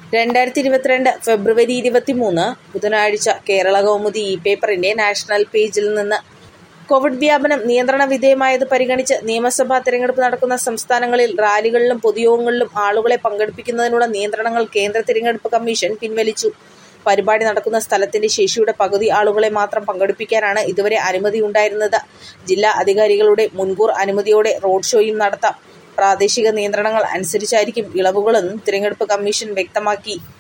രണ്ടായിരത്തി ഇരുപത്തിരണ്ട് ഫെബ്രുവരി ഇരുപത്തിമൂന്ന് ബുധനാഴ്ച കേരള കൗമുദി ഇ പേപ്പറിന്റെ നാഷണൽ പേജിൽ നിന്ന് കോവിഡ് വ്യാപനം നിയന്ത്രണ വിധേയമായത് പരിഗണിച്ച് നിയമസഭാ തെരഞ്ഞെടുപ്പ് നടക്കുന്ന സംസ്ഥാനങ്ങളിൽ റാലികളിലും പൊതുയോഗങ്ങളിലും ആളുകളെ പങ്കെടുപ്പിക്കുന്നതിനുള്ള നിയന്ത്രണങ്ങൾ കേന്ദ്ര തിരഞ്ഞെടുപ്പ് കമ്മീഷൻ പിൻവലിച്ചു. പരിപാടി നടക്കുന്ന സ്ഥലത്തിന്റെ ശേഷിയുടെ പകുതി ആളുകളെ മാത്രം പങ്കെടുപ്പിക്കാനാണ് ഇതുവരെ അനുമതിയുണ്ടായിരുന്നത്. ജില്ലാ അധികാരികളുടെ മുൻകൂർ അനുമതിയോടെ റോഡ് ഷോയും നടത്താം. പ്രാദേശിക നിയന്ത്രണങ്ങൾ അനുസരിച്ചായിരിക്കും ഇളവുകളെന്നും തിരഞ്ഞെടുപ്പ് കമ്മീഷൻ വ്യക്തമാക്കി.